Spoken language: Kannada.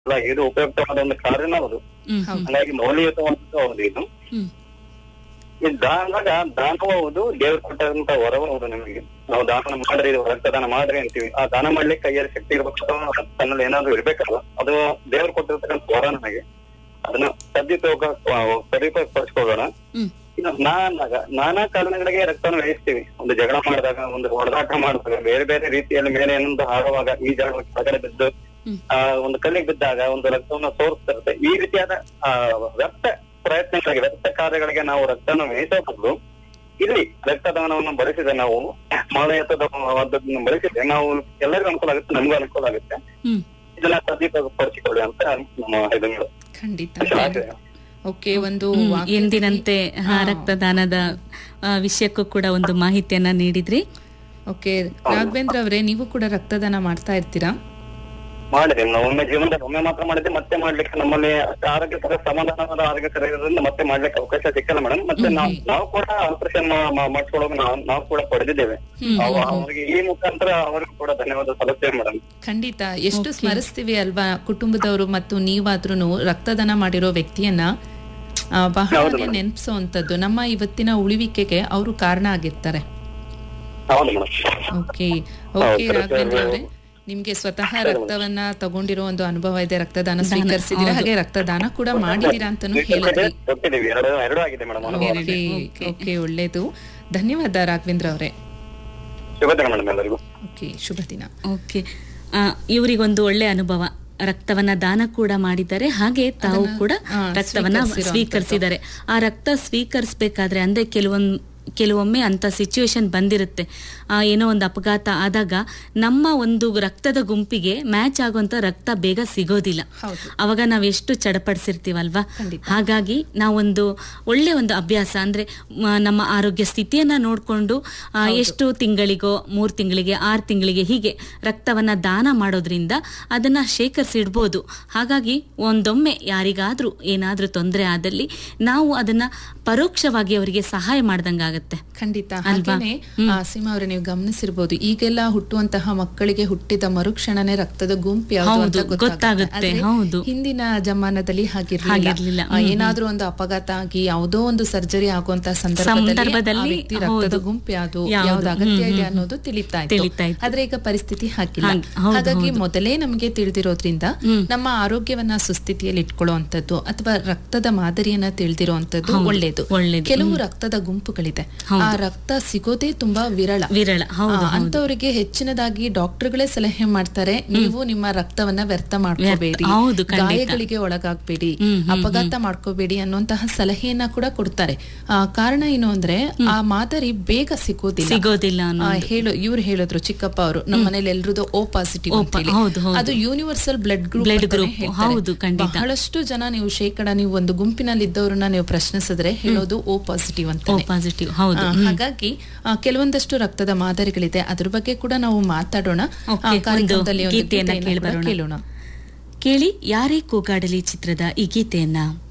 ಅಲ್ಲ ಇದು ಉಪಯುಕ್ತವಾದ ಒಂದು ಕಾರ್ಯನ ಹೌದು ಹ್ಮ್ ಹಾಗಾಗಿ ಮೌಲ್ಯಯುತವಾದದ್ದು ಹೌದು ಇದು ಹ್ಮ್ ಈ ದಾನದಾಗ ದಾನವೂ ಹೌದು ದೇವ್ರು ಕೊಟ್ಟಂತ ವರವೂ ಹೌದು ನಿಮಗೆ ನಾವು ದಾನ ಮಾಡ್ರಿ ಇದು ರಕ್ತದಾನ ಮಾಡ್ರಿ ಅಂತೀವಿ ಆ ದಾನ ಮಾಡ್ಲಿಕ್ಕೆ ಕೈಯಲ್ಲಿ ಶಕ್ತಿ ಇರ್ಬೇಕು ಅಥವಾ ತನ್ನಲ್ಲಿ ಏನಾದ್ರು ಇರ್ಬೇಕಲ್ಲ ಅದು ದೇವ್ರು ಕೊಟ್ಟಿರ್ತಕ್ಕಂಥ ವರ ನನಗೆ ಅದನ್ನ ಸದ್ಯುಪಯೋಗ ಸದುಪಯೋಗಪಡಿಸ್ಕೊಳ್ಳೋಣ ಹ್ಮ್ ಇನ್ನು ನಾನಾಗ ನಾನಾ ಕಾರಣಗಳಿಗೆ ರಕ್ತವನ್ನು ವ್ಯಯಿಸ್ತೀವಿ ಒಂದು ಜಗಳ ಮಾಡಿದಾಗ ಒಂದು ಹೊಡೆದಾಟ ಮಾಡಿದಾಗ ಬೇರೆ ಬೇರೆ ರೀತಿಯಲ್ಲಿ ಮೇಲೆ ಏನೊಂದು ಹಾರುವಾಗ ಈ ಜಗಳ ಕೆಳಗಡೆ ಬಿದ್ದು ಹ್ಮ್. ಆ ಒಂದು ಕಲ್ಲಿಗೆ ಬಿದ್ದಾಗ ಒಂದು ರಕ್ತವನ್ನು ಸೋರಿಸ್ತಿರುತ್ತೆ ಈ ರೀತಿಯಾದ ಆ ರಕ್ತ ಪ್ರಯತ್ನಗಳಿಗೆ ರಕ್ತ ಕಾರ್ಯಗಳಿಗೆ ನಾವು ರಕ್ತವನ್ನು ವ್ಯಯಿಸೋ ಬದಲು ಇಲ್ಲಿ ರಕ್ತದಾನವನ್ನು ಬಳಸಿದ್ರೆ ನಾವು ಮಾಲಯತದನ್ನು ಬಳಸಿದ್ರೆ ನಾವು ಎಲ್ಲರಿಗೂ ಅನುಕೂಲ ಆಗುತ್ತೆ ನಮಗೂ ಅನುಕೂಲ ಆಗುತ್ತೆ ಹ್ಮ್ ಇದನ್ನ ಸದುಪಯೋಗಪಡಿಸಿಕೊಳ್ಳಿ ಅಂತ ನಮ್ಮ ಇದನ್ನು ಖಂಡಿತ ಆಶಯ ಓಕೆ ಒಂದು ಹ್ಮ್, ವಾಕ್ಯದಲ್ಲಿ- ಎಂದಿನಂತೆ ಆ, ರಕ್ತದಾನದ ಆ, ವಿಷಯಕ್ಕೂ ಕೂಡ ಒಂದು ಮಾಹಿತಿಯನ್ನ ನೀಡಿದ್ರಿ ಓಕೆ ರಾಘವೇಂದ್ರ ಅವರೇ ನೀವು ಕೂಡ ರಕ್ತದಾನ ಮಾಡ್ತಾ ಇರ್ತೀರಾ ಮಾಡಿದೆ ನಾವು ಒಮ್ಮೆ ಜೀವನದಲ್ಲಿ ಒಮ್ಮೆ ಮಾತ್ರ ಮಾಡಿದ್ದೆ ಮತ್ತೆ ಮಾಡ್ಲಿಕ್ಕೆ ನಮ್ಮಲ್ಲಿ ಅಷ್ಟು ಆರೋಗ್ಯಕರ ಸಮಾಧಾನವಾದ ಆರೋಗ್ಯಕರ ಇರೋದ್ರಿಂದ ಮತ್ತೆ ಮಾಡ್ಲಿಕ್ಕೆ ಅವಕಾಶ ಸಿಕ್ಕಲ್ಲ ಮೇಡಮ್ ಮತ್ತೆ ನಾವು ನಾವು ಕೂಡ ಆಪರೇಷನ್ ಮಾಡಿಸ್ಕೊಳ್ಳೋಕೆ ನಾವು ನಾವು ಕೂಡ ಪಡೆದಿದ್ದೇವೆ ಅವ- ಅವರಿಗೆ ಈ ಮುಖಾಂತರ ಅವರಿಗೂ ಕೂಡ ಧನ್ಯವಾದ ಸಲ್ಲಿಸ್ತೇವೆ ಮೇಡಮ್ ಖಂಡಿತ ಎಷ್ಟು ಸ್ಮರಿಸ್ತೀವಿ ಅಲ್ವಾ ಕುಟುಂಬದವರು ಮತ್ತು ನೀವಾದ್ರೂ ರಕ್ತದಾನ ಮಾಡಿರೋ ವ್ಯಕ್ತಿಯನ್ನ ಆ, ಬಹಳನೇ ನೆನಪಿಸುವಂತದ್ದು ನಮ್ಮ ಇವತ್ತಿನ ಉಳಿವಿಕೆಗೆ ಅವರು ಕಾರಣ ಆಗಿರ್ತಾರೆ ಹೌದು ಮೇಡಮ್ ಓಕೆ ಓಕೆ ರಾಘವೇಂದ್ರ ಅವರೇ ನಿಮ್ಗೆ ಸ್ವತಃ ರಕ್ತವನ್ನ ತಗೊಂಡಿರೋ ಒಂದು ಅನುಭವ ಇದೆ ರಕ್ತದಾನ ಸ್ವೀಕರಿಸಿದೀರಾ ಹಾಗೆ ರಕ್ತದಾನ ಕೂಡ ಮಾಡಿದೀರಾ ಅಂತಾನು ಹೇಳಿದ್ರಿ ಕೊಟ್ಟಿದ್ದೀವಿ ಎರಡು ಎರಡು ಆಗಿದೆ ಮೇಡಮ್ ಅನುಭವ ಓಕೆ ಓಕೆ ಒಳ್ಳೇದು ಧನ್ಯವಾದ ರಾಘವೇಂದ್ರ ಅವರೇ ಶುಭ ದಿನ ಮೇಡಮ್ ಎಲ್ಲರಿಗೂ ಓಕೆ ಶುಭ ದಿನ ಓಕೆ ಆ, ಇವರಿಗೊಂದು ಒಳ್ಳೆ ಅನುಭವ ರಕ್ತವನ್ನ ದಾನ ಕೂಡ ಮಾಡಿದ್ದಾರೆ ಹಾಗೆ ತಾವು ಕೂಡ ಆ, ರಕ್ತವನ್ನ ಸ್ವೀಕರಿಸಿರುವಂಥದ್ದು. ಸ್ವೀಕರಿಸಿದ್ದಾರೆ ಆ ರಕ್ತ ಸ್ವೀಕರಿಸಬೇಕಾದ್ರೆ ಅಂದ್ರೆ ಕೆಲವೊಂದು ಕೆಲವೊಮ್ಮೆ ಅಂತ ಸಿಚುವೇಶನ್ ಬಂದಿರುತ್ತೆ ಆ, ಏನೋ ಒಂದು ಅಪಘಾತ ಆದಾಗ ನಮ್ಮ ಒಂದು ರಕ್ತದ ಗುಂಪಿಗೆ ಮ್ಯಾಚ್ ಆಗುವಂತ ರಕ್ತ ಬೇಗ ಸಿಗೋದಿಲ್ಲ ಹೌದು ಅವಾಗ ನಾವು ಎಷ್ಟು ಚಡಪಡಿಸಿರ್ತೀವಲ್ವಾ ಖಂಡಿತ. ಹಾಗಾಗಿ ನಾವೊಂದು ಒಳ್ಳೆ ಒಂದು ಅಭ್ಯಾಸ ಅಂದ್ರೆ ಮ, ನಮ್ಮ ಆರೋಗ್ಯ ಸ್ಥಿತಿಯನ್ನ ನೋಡಿಕೊಂಡು ಎಷ್ಟು ತಿಂಗಳಿಗೋ ಮೂರು ತಿಂಗಳಿಗೆ ಆರು ತಿಂಗಳಿಗೆ ಹೀಗೆ ರಕ್ತವನ್ನ ದಾನ ಮಾಡೋದ್ರಿಂದ ಅದನ್ನ ಶೇಖರಿಸಿಡ್ಬೋದು ಹಾಗಾಗಿ ಒಂದೊಮ್ಮೆ ಯಾರಿಗಾದ್ರೂ ಏನಾದ್ರೂ ತೊಂದರೆ ಆದಲ್ಲಿ ನಾವು ಅದನ್ನ ಪರೋಕ್ಷವಾಗಿ ಅವರಿಗೆ ಸಹಾಯ ಮಾಡ್ದಂಗಾಗತ್ತೆ ಖಂಡಿತ ಅಲ್ವಾ? ಹಾಗೇನೆ ಆ, ಸೀಮಾ ಅವರೇ ನೀವು ಗಮನಿಸಿರ್ಬೋದು ಈಗೆಲ್ಲ ಹುಟ್ಟುವಂತಹ ಮಕ್ಕಳಿಗೆ ಹುಟ್ಟಿದ ಮರುಕ್ಷಣನೇ ರಕ್ತದ ಗುಂಪು ಯಾವುದು ಅಂತ ಹೌದು, ಗೊತ್ತಾಗುತ್ತೆ. ಗೊತ್ತಾಗುತ್ತೆ, ಆದ್ರೆ ಹೌದು. ಹಿಂದಿನ ಜಮಾನದಲ್ಲಿ ಹಾಗಿರ್ಲಿಲ್ಲ ಹಾಗಿರ್ಲಿಲ್ಲ, ಆ, ಏನಾದ್ರೂ ಒಂದು ಅಪಘಾತ ಆಗಿ ಯಾವುದೋ ಒಂದು ಸರ್ಜರಿ ಆಗುವಂತ ಸಂದರ್ಭದಲ್ಲಿ ಆ ಸಂದರ್ಭದಲ್ಲಿ ವ್ಯಕ್ತಿ ರಕ್ತದ ಹೌದು. ಗುಂಪು ಯಾವುದು ಯಾವುದು? ಯಾವ್ದು ಅಗತ್ಯ ಹ್ಮ್, ಇದೆ ಹ್ಮ್, ಅನ್ನೋದು ತಿಳಿತಾ ತಿಳಿತಾ ಇತ್ತು ಇತ್ತು. ಆದ್ರೆ ಈಗ ಪರಿಸ್ಥಿತಿ ಹಾಕಿಲ್ಲ ಹಾಗ್- ಹೌದು, ಹಾಗಾಗಿ ಹೌದು. ಮೊದಲೇ ನಮಗೆ ತಿಳಿದಿರೋದ್ರಿಂದ ನಮ್ಮ ಆರೋಗ್ಯವನ್ನ ಸುಸ್ಥಿತಿಯಲ್ಲಿ ಇಟ್ಕೊಳ್ಳುವಂತದ್ದು ಅಥವಾ ರಕ್ತದ ಮಾದರಿಯನ್ನ ತಿಳಿದಿರುವಂತದ್ದು ಹೌದು, ಒಳ್ಳೇದು ಒಳ್ಳೇದು. ಕೆಲವು ರಕ್ತದ ಗುಂಪುಗಳಿದೆ ಆ ರಕ್ತ ಸಿಗೋದೇ ತುಂಬಾ ವಿರಳ ವಿರಳ ಹೌದು ಆ, ಅಂತವರಿಗೆ ಹೆಚ್ಚಿನದಾಗಿ ಡಾಕ್ಟರ್ಗಳೇ ಸಲಹೆ ಮಾಡ್ತಾರೆ ನೀವು ನಿಮ್ಮ ರಕ್ತವನ್ನ ವ್ಯರ್ಥ ಮಾಡ್ಕೋಬೇಡಿ ಹೌದು, ಖಂಡಿತ. ಗಾಯಗಳಿಗೆ ಒಳಗಾಗ್ಬೇಡಿ ಹ್ಮ್, ಹ್ಮ್, ಅಪಘಾತ ಮಾಡ್ಕೋಬೇಡಿ ಅನ್ನುವಂತಹ ಸಲಹೆಯನ್ನ ಕೂಡ ಕೊಡ್ತಾರೆ ಆ, ಕಾರಣ ಏನು ಅಂದ್ರೆ ಆ ಮಾದರಿ ಬೇಗ ಸಿಗೋದಿಲ್ಲ ಸಿಗೋದಿಲ್ಲ ಅನ್ನೋ ಆ, ಹೇಳು ಇವ್ರು ಹೇಳಿದ್ರು ಚಿಕ್ಕಪ್ಪ ಅವರು ನಮ್ಮ ಮನೇಲಿ ಎಲ್ರದ್ದು ಓ ಪಾಸಿಟಿವ್ O pa- ಹೌದು, ಹೌದು. ಅದು universal blood group Blood group, ಹೌದು, ಖಂಡಿತ. ಬಹಳಷ್ಟು ಜನ ನೀವು ಶೇಕಡ ನೀವು ಒಂದು ಗುಂಪಿನಲ್ಲಿ ಇದ್ದವ್ರನ್ನ ನೀವು ಪ್ರಶ್ನಿಸಿದ್ರೆ ಹೇಳೋದು ಓ ಪಾಸಿಟಿವ್ ಓ ಅಂತ ಪಾಸಿಟಿವ್ ಹೌದು ಹಾಗಾಗಿ ಆ, ಕೆಲವೊಂದಷ್ಟು ರಕ್ತದ ಮಾದರಿಗಳಿದೆ ಅದ್ರ ಬಗ್ಗೆ ಕೂಡ ನಾವು ಮಾತಾಡೋಣ ಆ, Okay, ಒಂದು ಕಾರ್ಯಕ್ರಮದಲ್ಲಿ ಒಂದು ಗೀತೆಯನ್ನ ಗೀತೆಯನ್ನ ಕೂಡ ಕೇಳ್ಬರೋಣ. ಕೇಳೋಣ ಕೇಳಿ ಯಾರೇ ಕೂಗಾಡಲಿ ಚಿತ್ರದ ಈ ಗೀತೆಯನ್ನ